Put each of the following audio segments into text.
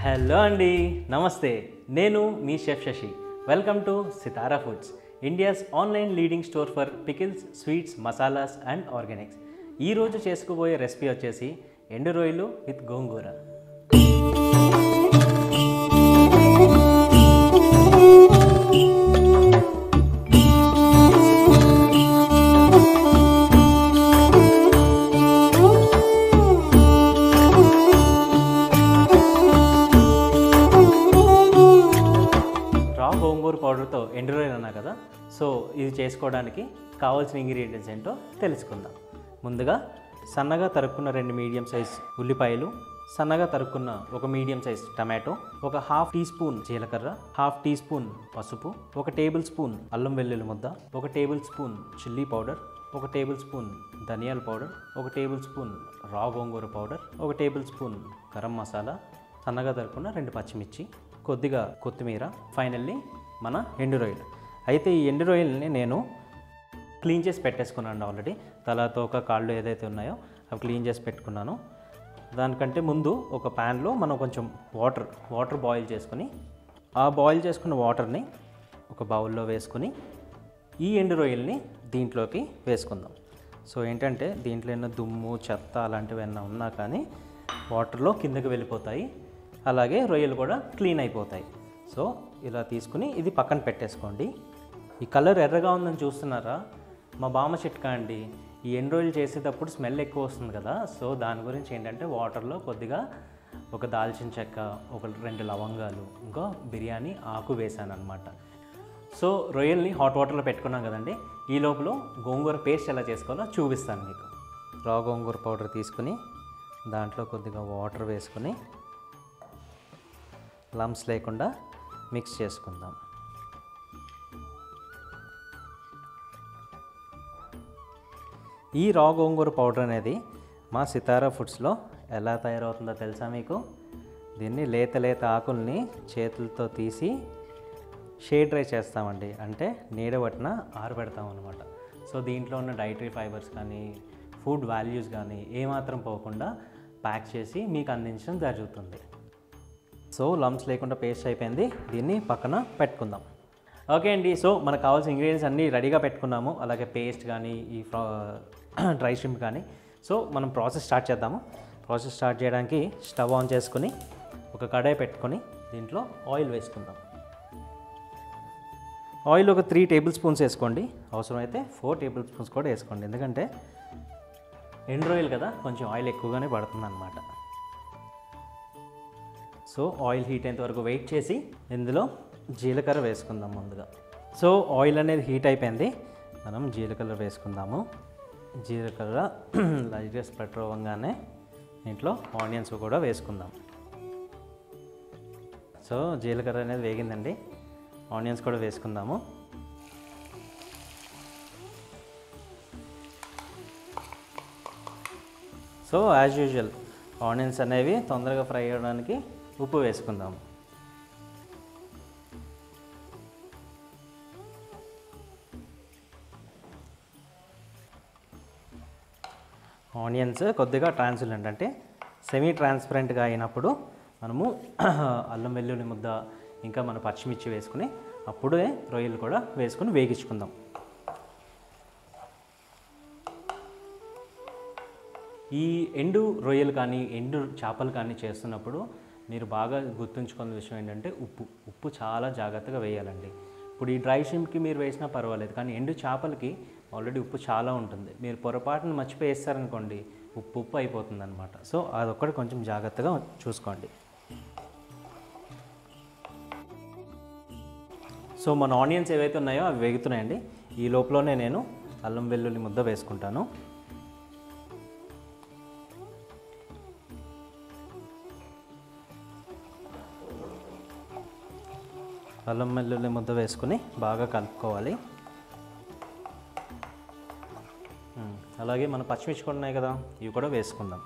Hello అండి నమస్తే నేను మీ chef Sasi welcome to Sitara foods India's online leading store for pickles sweets masalas and organics ఈరోజు చేసుకోబోయే రెసిపీ వచ్చేసి ఎండు రొయ్యలు విత్ గోంగూర రా గోంగూర పౌడర్తో ఎండు రొయ్యలు అన్నా కదా సో ఇది చేసుకోవడానికి కావాల్సిన ఇంగ్రీడియంట్స్ ఏంటో తెలుసుకుందాం ముందుగా సన్నగా తరుక్కున్న రెండు మీడియం సైజ్ ఉల్లిపాయలు సన్నగా తరుక్కున్న ఒక మీడియం సైజ్ టమాటో ఒక హాఫ్ టీ స్పూన్ జీలకర్ర హాఫ్ టీ స్పూన్ పసుపు ఒక టేబుల్ స్పూన్ అల్లం వెల్లుల్లి ముద్ద ఒక టేబుల్ స్పూన్ చిల్లీ పౌడర్ ఒక టేబుల్ స్పూన్ ధనియాల పౌడర్ ఒక tablespoon raw gongura powder ఒక టేబుల్ స్పూన్ గరం మసాలా సన్నగా తరుక్కున్న రెండు పచ్చిమిర్చి కొద్దిగా కొత్తిమీర ఫైనల్లీ మన ఎండు రొయ్యలు అయితే ఈ ఎండు రొయ్యల్ని నేను క్లీన్ చేసి పెట్టేసుకున్నాను ఆల్రెడీ తల తోక కాళ్ళు ఏదైతే ఉన్నాయో అవి క్లీన్ చేసి పెట్టుకున్నాను దానికంటే ముందు ఒక ప్యాన్లో మనం కొంచెం వాటర్ వాటర్ బాయిల్ చేసుకుని ఆ బాయిల్ చేసుకున్న వాటర్ని ఒక బౌల్లో వేసుకుని ఈ ఎండు రొయ్యల్ని దీంట్లోకి వేసుకుందాం సో ఏంటంటే దీంట్లో ఏమైనా దుమ్ము చెత్త అలాంటివి ఏమైనా ఉన్నా కానీ వాటర్లో కిందకి వెళ్ళిపోతాయి అలాగే రొయ్యలు కూడా క్లీన్ అయిపోతాయి సో ఇలా తీసుకుని ఇది పక్కన పెట్టేసుకోండి ఈ కలర్ ఎర్రగా ఉందని చూస్తున్నారా మా బామ్మ చిట్కా అండి ఈ ఎండు రొయ్యలు చేసేటప్పుడు స్మెల్ ఎక్కువ వస్తుంది కదా సో దాని గురించి ఏంటంటే వాటర్లో కొద్దిగా ఒక దాల్చిన చెక్క ఒక రెండు లవంగాలు ఇంకా బిర్యానీ ఆకు వేసాను అనమాట సో రొయ్యల్ని హాట్ వాటర్లో పెట్టుకున్నాం కదండి ఈ లోపల గోంగూర పేస్ట్ ఎలా చేసుకోవాలో చూపిస్తాను మీకు రా గోంగూర పౌడర్ తీసుకుని దాంట్లో కొద్దిగా వాటర్ వేసుకుని లమ్స్ లేకుండా మిక్స్ చేసుకుందాం ఈ రా గోంగూర పౌడర్ అనేది మా సితారా ఫుడ్స్లో ఎలా తయారవుతుందో తెలుసా మీకు దీన్ని లేత లేత ఆకుల్ని చేతులతో తీసి షేడ్ డ్రై చేస్తామండి అంటే నీడ పట్టిన ఆరబెడతాం అనమాట సో దీంట్లో ఉన్న డైటరీ ఫైబర్స్ కానీ ఫుడ్ వాల్యూస్ కానీ ఏమాత్రం పోకుండా ప్యాక్ చేసి మీకు అందించడం జరుగుతుంది సో లమ్స్ లేకుండా పేస్ట్ అయిపోయింది దీన్ని పక్కన పెట్టుకుందాం ఓకే అండి సో మనకు కావాల్సిన ఇంగ్రీడియంట్స్ అన్నీ రెడీగా పెట్టుకున్నాము అలాగే పేస్ట్ కానీ ఈ ఫ్రా డ్రై స్ట్రిమ్ కానీ సో మనం ప్రాసెస్ స్టార్ట్ చేద్దాము ప్రాసెస్ స్టార్ట్ చేయడానికి స్టవ్ ఆన్ చేసుకుని ఒక కడాయి పెట్టుకొని దీంట్లో ఆయిల్ వేసుకుందాం ఆయిల్ ఒక త్రీ టేబుల్ స్పూన్స్ వేసుకోండి అవసరమైతే ఫోర్ టేబుల్ స్పూన్స్ కూడా వేసుకోండి ఎందుకంటే ఎండు రొయ్యలు కదా కొంచెం ఆయిల్ ఎక్కువగానే పడుతుంది అనమాట సో ఆయిల్ హీట్ అయ్యేంత వరకు వెయిట్ చేసి ఇందులో జీలకర్ర వేసుకుందాం ముందుగా సో ఆయిల్ అనేది హీట్ అయిపోయింది మనం జీలకర్ర వేసుకుందాము జీలకర్ర లైట్గా స్ప్రెడ్ అవ్వగానే దీంట్లో ఆనియన్స్ కూడా వేసుకుందాం సో జీలకర్ర అనేది వేగిందండి ఆనియన్స్ కూడా వేసుకుందాము సో యాజ్ యూజువల్ ఆనియన్స్ అనేవి తొందరగా ఫ్రై అవ్వడానికి ఉప్పు వేసుకుందాము ఆనియన్స్ కొద్దిగా ట్రాన్స్పరెంట్ అంటే సెమీ ట్రాన్స్పరెంట్గా అయినప్పుడు మనము అల్లం వెల్లుల్లి ముద్ద ఇంకా మన పచ్చిమిర్చి వేసుకుని అప్పుడే రొయ్యలు కూడా వేసుకుని వేగించుకుందాం ఈ ఎండు రొయ్యలు కానీ ఎండు చేపలు కానీ చేస్తున్నప్పుడు మీరు బాగా గుర్తుంచుకున్న విషయం ఏంటంటే ఉప్పు ఉప్పు చాలా జాగ్రత్తగా వేయాలండి ఇప్పుడు ఈ డ్రై షింప్కి మీరు వేసినా పర్వాలేదు కానీ ఎండు చేపలకి ఆల్రెడీ ఉప్పు చాలా ఉంటుంది మీరు పొరపాటున మర్చిపోయి వేస్తారనుకోండి ఉప్పు ఉప్పు అయిపోతుంది అనమాట సో అదొక్కటి కొంచెం జాగ్రత్తగా చూసుకోండి సో మన ఆనియన్స్ ఏవైతే ఉన్నాయో అవి వేగుతున్నాయండి ఈ లోపలనే నేను అల్లం వెల్లుల్లి ముద్ద వేసుకుంటాను అల్లం వెల్లుల్లి ముద్ద వేసుకుని బాగా కలుపుకోవాలి ఉమ్, అలాగే మన పచ్చిమిర్చి కూడా ఉన్నాయి కదా ఇవి కూడా వేసుకుందాం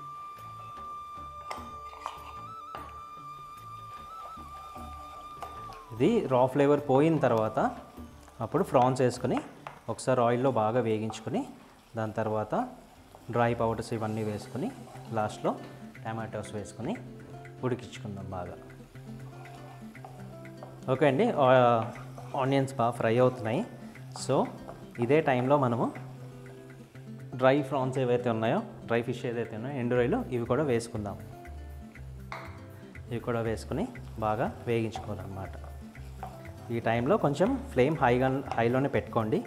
ఇది రా ఫ్లేవర్ పోయిన తర్వాత అప్పుడు ఫ్రాన్స్ వేసుకొని ఒకసారి ఆయిల్లో బాగా వేగించుకొని దాని తర్వాత డ్రై పౌడర్స్ ఇవన్నీ వేసుకొని లాస్ట్లో టమాటోస్ వేసుకొని ఉడికించుకుందాం బాగా ఓకే అండి ఆనియన్స్ బాగా ఫ్రై అవుతున్నాయి సో ఇదే టైంలో మనము డ్రై ఫ్రాన్స్ ఏవైతే ఉన్నాయో డ్రై ఫిష్ ఏదైతే ఉన్నాయో ఎండు రొయ్యలు ఇవి కూడా వేసుకుందాం ఇవి కూడా వేసుకుని బాగా వేగించుకోవాలన్నమాట ఈ టైంలో కొంచెం ఫ్లేమ్ హైగా హైలోనే పెట్టుకోండి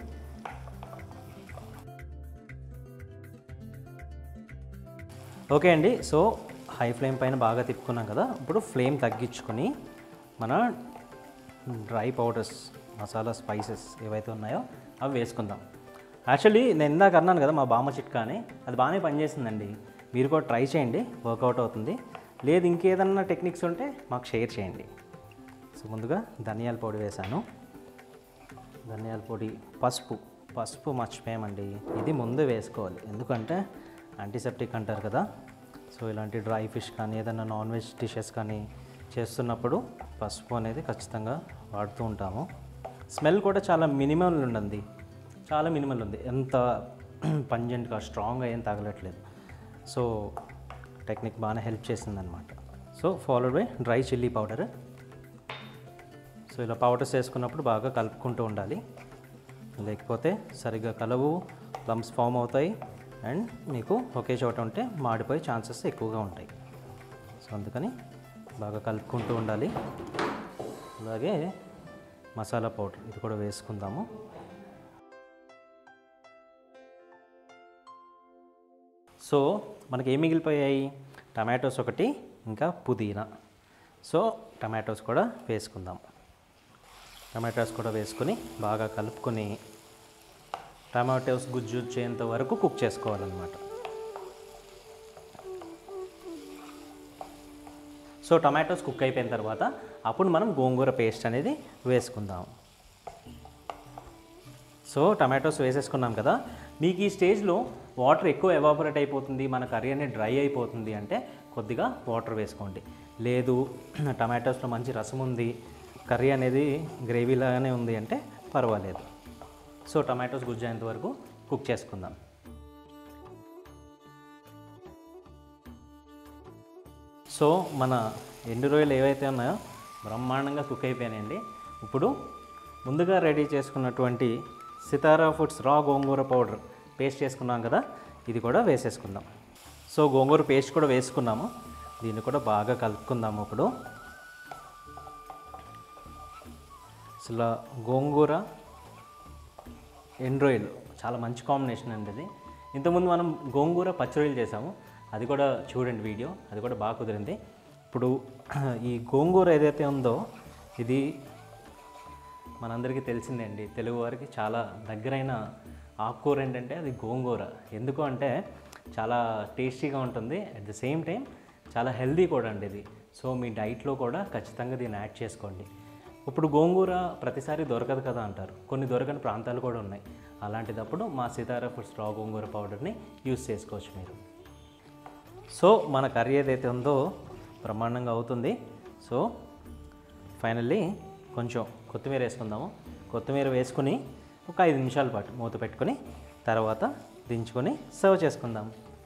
ఓకే అండి సో హై ఫ్లేమ్ పైన బాగా తిప్పుకున్నాం కదా ఇప్పుడు ఫ్లేమ్ తగ్గించుకొని మన డ్రై పౌడర్స్ మసాలా స్పైసెస్ ఏవైతే ఉన్నాయో అవి వేసుకుందాం యాక్చువల్లీ నేను ఇందాక అన్నాను కదా మా బామ్మ చిట్కా అని అది బాగానే పనిచేసిందండి మీరు కూడా ట్రై చేయండి వర్కౌట్ అవుతుంది లేదు ఇంకేదన్నా టెక్నిక్స్ ఉంటే మాకు షేర్ చేయండి సో ముందుగా ధనియాల పొడి వేశాను ధనియాల పొడి పసుపు పసుపు మర్చిపోయామండి ఇది ముందు వేసుకోవాలి ఎందుకంటే యాంటీసెప్టిక్ అంటారు కదా సో ఇలాంటి డ్రై ఫిష్ కానీ ఏదైనా నాన్ వెజ్ డిషెస్ కానీ చేస్తున్నప్పుడు పసుపు అనేది ఖచ్చితంగా వాడుతూ ఉంటాము స్మెల్ కూడా చాలా మినిమల్ ఉండండి చాలా మినిమల్ ఉంది ఎంత పంజెంట్గా స్ట్రాంగ్గా ఏం తగలట్లేదు సో టెక్నిక్ బాగానే హెల్ప్ చేసిందనమాట so followed by dry chilli powder so ఇలా పౌడర్స్ వేసుకున్నప్పుడు బాగా కలుపుకుంటూ ఉండాలి లేకపోతే సరిగ్గా కలవు లమ్స్ ఫామ్ అవుతాయి అండ్ మీకు ఒకే చోట ఉంటే మాడిపోయే ఛాన్సెస్ ఎక్కువగా ఉంటాయి సో అందుకని బాగా కలుపుకుంటూ ఉండాలి అలాగే మసాలా పౌడర్ ఇది కూడా వేసుకుందాము సో మనకి ఏం మిగిలిపోయాయి టమాటోస్ ఒకటి ఇంకా పుదీనా సో టమాటోస్ కూడా వేసుకుందాం టమాటోస్ కూడా వేసుకొని బాగా కలుపుకొని టమాటోస్ గుజ్జు వచ్చేంత వరకు కుక్ చేసుకోవాలన్నమాట సో టమాటోస్ కుక్ అయిపోయిన తర్వాత అప్పుడు మనం గోంగూర పేస్ట్ అనేది వేసుకుందాం సో టమాటోస్ వేసేసుకున్నాం కదా మీకు ఈ స్టేజ్లో వాటర్ ఎక్కువ ఎవాపరేట్ అయిపోతుంది మన కర్రీ అనేది డ్రై అయిపోతుంది అంటే కొద్దిగా వాటర్ వేసుకోండి లేదు టమాటోస్లో మంచి రసం ఉంది కర్రీ అనేది గ్రేవీలాగానే ఉంది అంటే పర్వాలేదు సో టమాటోస్ గుజ్జేంత వరకు కుక్ చేసుకుందాం సో మన ఎండు రొయ్యలు ఏవైతే ఉన్నాయో బ్రహ్మాండంగా కుక్ అయిపోయాయండి ఇప్పుడు ముందుగా రెడీ చేసుకున్నటువంటి సితారా ఫుడ్స్ రా గోంగూర పౌడర్ పేస్ట్ చేసుకున్నాం కదా ఇది కూడా వేసేసుకుందాం సో గోంగూర పేస్ట్ కూడా వేసుకున్నాము దీన్ని కూడా బాగా కలుపుకుందాము ఇప్పుడు అసలు గోంగూర ఎండ్రాయిల్ చాలా మంచి కాంబినేషన్ అండి ఇది ఇంతకుముందు మనం గోంగూర పచ్చడిలు చేసాము అది కూడా చూడండి వీడియో అది కూడా బాగా కుదిరింది ఇప్పుడు ఈ గోంగూర ఏదైతే ఉందో ఇది మనందరికీ తెలిసిందే అండి తెలుగు వారికి చాలా దగ్గరైన ఆకుకూర ఏంటంటే అది గోంగూర ఎందుకు అంటే చాలా టేస్టీగా ఉంటుంది అట్ ద సేమ్ టైం చాలా హెల్దీ కూడా అండి ఇది సో మీ డైట్లో కూడా ఖచ్చితంగా దీన్ని యాడ్ చేసుకోండి ఇప్పుడు గోంగూర ప్రతిసారి దొరకదు కదా అంటారు కొన్ని దొరకని ప్రాంతాలు కూడా ఉన్నాయి అలాంటిదప్పుడు మా సీతారా ఫుడ్స్ రా గోంగూర పౌడర్ని యూస్ చేసుకోవచ్చు మీరు సో మన కర్రీ ఏదైతే ఉందో బ్రహ్మాండంగా అవుతుంది సో ఫైనల్లీ కొంచెం కొత్తిమీర వేసుకుందాము కొత్తిమీర వేసుకుని ఒక ఐదు నిమిషాల పాటు మూత పెట్టుకొని తర్వాత దించుకొని సర్వ్ చేసుకుందాం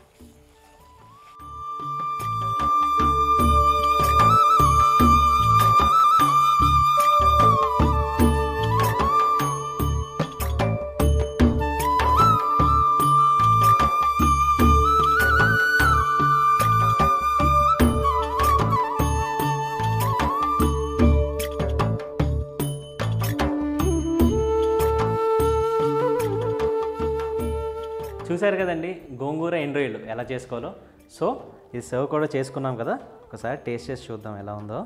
చూశారు కదండి గోంగూర ఎండ్రాయిల్ ఎలా చేసుకోవాలో సో ఇది సర్వ్ కూడా చేసుకున్నాం కదా ఒకసారి టేస్ట్ చేసి చూద్దాం ఎలా ఉందో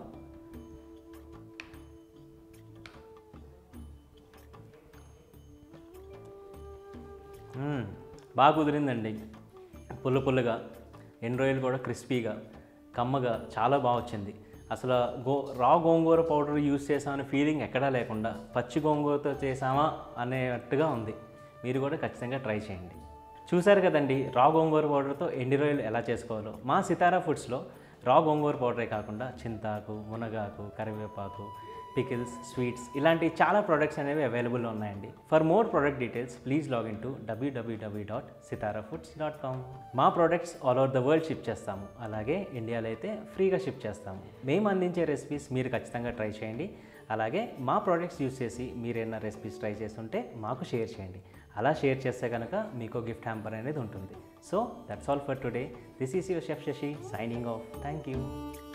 మ్మ్. బాగా కుదిరిందండి పుల్ల పుల్లగా ఎండ్రాయిల్ కూడా క్రిస్పీగా కమ్మగా చాలా బాగా వచ్చింది అసలు గో రా గోంగూర పౌడర్ యూస్ చేసామనే ఫీలింగ్ ఎక్కడా లేకుండా పచ్చి గోంగూరతో చేసామా అనేట్టుగా ఉంది మీరు కూడా ఖచ్చితంగా ట్రై చేయండి చూశారు కదండి రా గోంగూర పౌడర్తో ఎండి రొయ్యలు ఎలా చేసుకోవాలో మా సితారా ఫుడ్స్లో రా గోంగూర పౌడరే కాకుండా చింతాకు మునగాకు కరివేపాకు పికిల్స్ స్వీట్స్ ఇలాంటి చాలా ప్రోడక్ట్స్ అనేవి అవైలబుల్ ఉన్నాయండి for more product details please login to డబ్ల్యూడబ్ల్యూడబ్ల్యూ dot Sitara foods dot com మా products all over the world ship చేస్తాము అలాగే ఇండియాలో అయితే ఫ్రీగా షిప్ చేస్తాము మేము అందించే రెసిపీస్ మీరు ఖచ్చితంగా ట్రై చేయండి అలాగే మా ప్రోడక్ట్స్ యూస్ చేసి మీరు ఏమైనా రెసిపీస్ ట్రై చేస్తుంటే మాకు షేర్ చేయండి అలా షేర్ చేస్తే కనుక మీకు గిఫ్ట్ హ్యాంపర్ అనేది ఉంటుంది so that's all for today this is your chef Sasi signing off thank you